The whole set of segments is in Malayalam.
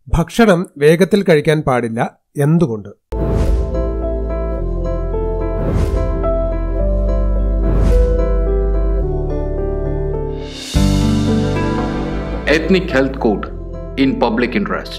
ഭക്ഷണം വേഗത്തിൽ കഴിക്കാൻ പാടില്ല എന്തുകൊണ്ട് Ethnic Health Code in Public Interest.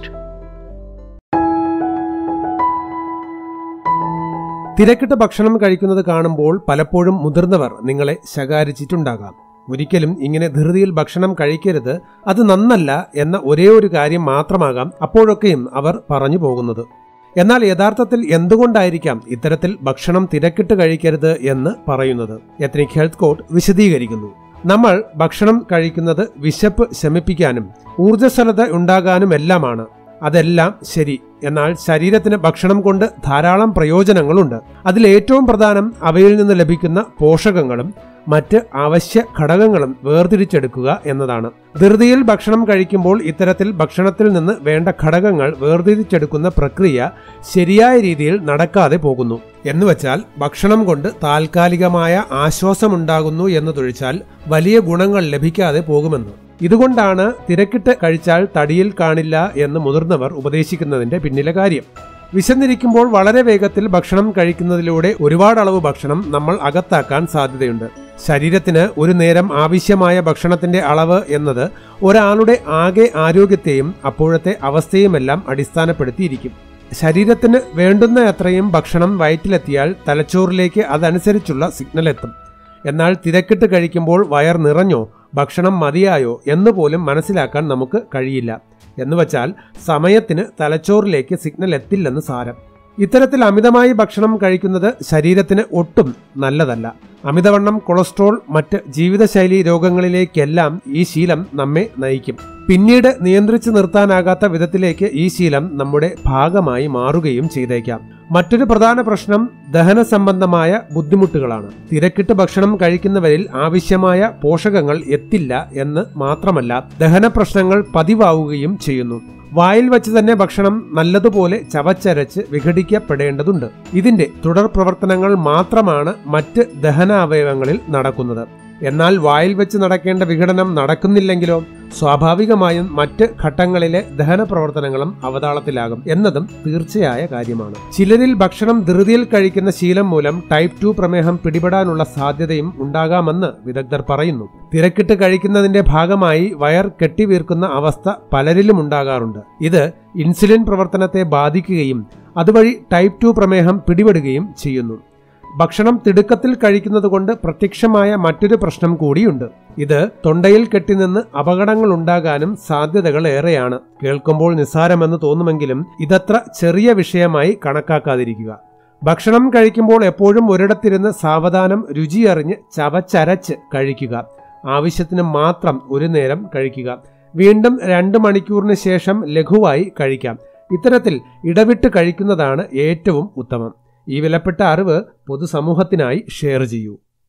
തിരക്കിട്ട ഭക്ഷണം കഴിക്കുന്നത് കാണുമ്പോൾ പലപ്പോഴും മുതിർന്നവർ നിങ്ങളെ ശകാരിച്ചിട്ടുണ്ടാകാം ഒരിക്കലും ഇങ്ങനെ ധൃതിയിൽ ഭക്ഷണം കഴിക്കരുത് അത് നന്നല്ല എന്ന ഒരേ ഒരു കാര്യം മാത്രമാകാം അപ്പോഴൊക്കെയും അവർ പറഞ്ഞു പോകുന്നത് എന്നാൽ യഥാർത്ഥത്തിൽ എന്തുകൊണ്ടായിരിക്കാം ഇത്തരത്തിൽ ഭക്ഷണം തിരക്കിട്ട് കഴിക്കരുത് എന്ന് പറയുന്നത് എത്നിക് ഹെൽത്ത് കോഡ് വിശദീകരിക്കുന്നു നമ്മൾ ഭക്ഷണം കഴിക്കുന്നത് വിശപ്പ് ശമിപ്പിക്കാനും ഊർജ്ജസ്വലത ഉണ്ടാകാനുമെല്ലാമാണ് അതെല്ലാം ശരി എന്നാൽ ശരീരത്തിന് ഭക്ഷണം കൊണ്ട് ധാരാളം പ്രയോജനങ്ങളുണ്ട് അതിൽ ഏറ്റവും പ്രധാനം അവയിൽ നിന്ന് ലഭിക്കുന്ന പോഷകങ്ങളും മറ്റ് അവശ്യ ഘടകങ്ങളും വേർതിരിച്ചെടുക്കുക എന്നതാണ് ധൃതിയിൽ ഭക്ഷണം കഴിക്കുമ്പോൾ ഇത്തരത്തിൽ ഭക്ഷണത്തിൽ നിന്ന് വേണ്ട ഘടകങ്ങൾ വേർതിരിച്ചെടുക്കുന്ന പ്രക്രിയ ശരിയായ രീതിയിൽ നടക്കാതെ പോകുന്നു എന്നുവെച്ചാൽ ഭക്ഷണം കൊണ്ട് താൽക്കാലികമായ ആശ്വാസമുണ്ടാകുന്നു എന്ന് തൊഴിച്ചാൽ വലിയ ഗുണങ്ങൾ ലഭിക്കാതെ പോകുമെന്ന് ഇതുകൊണ്ടാണ് തിരക്കിട്ട് കഴിച്ചാൽ തടിയിൽ കാണില്ല എന്ന് മുതിർന്നവർ ഉപദേശിക്കുന്നതിന്റെ പിന്നിലെ കാര്യം വിശന്നിരിക്കുമ്പോൾ വളരെ വേഗത്തിൽ ഭക്ഷണം കഴിക്കുന്നതിലൂടെ ഒരുപാട് അളവ് ഭക്ഷണം നമ്മൾ അകത്താക്കാൻ സാധ്യതയുണ്ട് ശരീരത്തിന് ഒരു നേരം ആവശ്യമായ ഭക്ഷണത്തിന്റെ അളവ് എന്നത് ഒരാളുടെ ആകെ ആരോഗ്യത്തെയും അപ്പോഴത്തെ അവസ്ഥയുമെല്ലാം അടിസ്ഥാനപ്പെടുത്തിയിരിക്കും ശരീരത്തിന് വേണ്ടുന്ന അത്രയും ഭക്ഷണം വയറ്റിലെത്തിയാൽ തലച്ചോറിലേക്ക് അതനുസരിച്ചുള്ള സിഗ്നൽ എത്തും എന്നാൽ തിരക്കിട്ട് കഴിക്കുമ്പോൾ വയർ നിറഞ്ഞോ ഭക്ഷണം മതിയായോ എന്ന് പോലും മനസ്സിലാക്കാൻ നമുക്ക് കഴിയില്ല എന്നുവച്ചാൽ സമയത്തിന് തലച്ചോറിലേക്ക് സിഗ്നൽ എത്തില്ലെന്ന് സാരം ഇത്തരത്തിൽ അമിതമായി ഭക്ഷണം കഴിക്കുന്നത് ശരീരത്തിന് ഒട്ടും നല്ലതല്ല അമിതവണ്ണം കൊളസ്ട്രോൾ മറ്റ് ജീവിതശൈലി രോഗങ്ങളിലേക്കെല്ലാം ഈ ശീലം നമ്മെ നയിക്കും പിന്നീട് നിയന്ത്രിച്ചു നിർത്താനാകാത്ത വിധത്തിലേക്ക് ഈ ശീലം നമ്മുടെ ഭാഗമായി മാറുകയും ചെയ്തേക്കാം മറ്റൊരു പ്രധാന പ്രശ്നം ദഹന സംബന്ധമായ ബുദ്ധിമുട്ടുകളാണ് തിരക്കിട്ട് ഭക്ഷണം കഴിക്കുന്നവരിൽ ആവശ്യമായ പോഷകങ്ങൾ എത്തില്ല എന്ന് മാത്രമല്ല ദഹന പ്രശ്നങ്ങൾ പതിവാവുകയും ചെയ്യുന്നു വായിൽ വെച്ച് തന്നെ ഭക്ഷണം നല്ലതുപോലെ ചവച്ചരച്ച് വിഘടിക്കപ്പെടേണ്ടതുണ്ട് ഇതിന്റെ തുടർ പ്രവർത്തനങ്ങൾ മാത്രമാണ് മറ്റ് ദഹനാവയവങ്ങളിൽ നടക്കുന്നത് എന്നാൽ വായിൽ വെച്ച് നടക്കേണ്ട വിഘടനം നടക്കുന്നില്ലെങ്കിലോ സ്വാഭാവികമായും മറ്റ് ഘട്ടങ്ങളിലെ ദഹന പ്രവർത്തനങ്ങളും അവതാളത്തിലാകും എന്നതും തീർച്ചയായ കാര്യമാണ് ചിലരിൽ ഭക്ഷണം ധൃതിയിൽ കഴിക്കുന്ന ശീലം മൂലം ടൈപ്പ് ടു പ്രമേഹം പിടിപെടാനുള്ള സാധ്യതയും ഉണ്ടാകാമെന്ന് വിദഗ്ധർ പറയുന്നു തിരക്കിട്ട് കഴിക്കുന്നതിന്റെ ഭാഗമായി വയർ കെട്ടിവീർക്കുന്ന അവസ്ഥ പലരിലും ഉണ്ടാകാറുണ്ട് ഇത് ഇൻസുലിൻ പ്രവർത്തനത്തെ ബാധിക്കുകയും അതുവഴി ടൈപ്പ് ടു പ്രമേഹം പിടിപെടുകയും ചെയ്യുന്നു ഭക്ഷണം തിടുക്കത്തിൽ കഴിക്കുന്നത് കൊണ്ട് പ്രത്യക്ഷമായ മറ്റൊരു പ്രശ്നം കൂടിയുണ്ട് ഇത് തൊണ്ടയിൽ കെട്ടിനിന്ന് അപകടങ്ങൾ ഉണ്ടാകാനും സാധ്യതകൾ ഏറെയാണ് കേൾക്കുമ്പോൾ നിസ്സാരമെന്ന് തോന്നുമെങ്കിലും ഇതത്ര ചെറിയ വിഷയമായി കണക്കാക്കാതിരിക്കുക ഭക്ഷണം കഴിക്കുമ്പോൾ എപ്പോഴും ഒരിടത്തിരുന്ന് സാവധാനം രുചിയറിഞ്ഞ് ചവച്ചരച്ച് കഴിക്കുക ആവശ്യത്തിന് മാത്രം ഒരു നേരം കഴിക്കുക വീണ്ടും രണ്ട് മണിക്കൂറിന് ശേഷം ലഘുവായി കഴിക്കാം ഇത്തരത്തിൽ ഇടവിട്ട് കഴിക്കുന്നതാണ് ഏറ്റവും ഉത്തമം ഈ വിലപ്പെട്ട അറിവ് പൊതുസമൂഹത്തിനായി ഷെയർ ചെയ്യൂ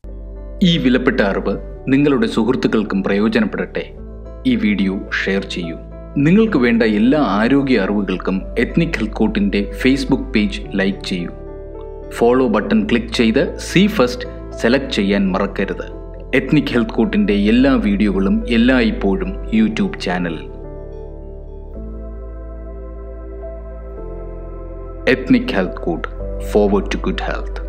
ഈ വിലപ്പെട്ട അറിവ് നിങ്ങളുടെ സുഹൃത്തുക്കൾക്കും പ്രയോജനപ്പെടട്ടെ ഈ വീഡിയോ ഷെയർ ചെയ്യൂ നിങ്ങൾക്ക് വേണ്ട എല്ലാ ആരോഗ്യ അറിവുകൾക്കും എത്നിക് ഹെൽത്ത് കോട്ടിൻ്റെ ഫേസ്ബുക്ക് പേജ് ലൈക്ക് ചെയ്യൂ ഫോളോ ബട്ടൺ ക്ലിക്ക് ചെയ്ത് സി ഫസ്റ്റ് സെലക്ട് ചെയ്യാൻ മറക്കരുത് എത്നിക് ഹെൽത്ത് കോട്ടിൻ്റെ എല്ലാ വീഡിയോകളും എല്ലായ്പ്പോഴും യൂട്യൂബ് ചാനലിൽ Ethnic Health Code Forward to Good Health.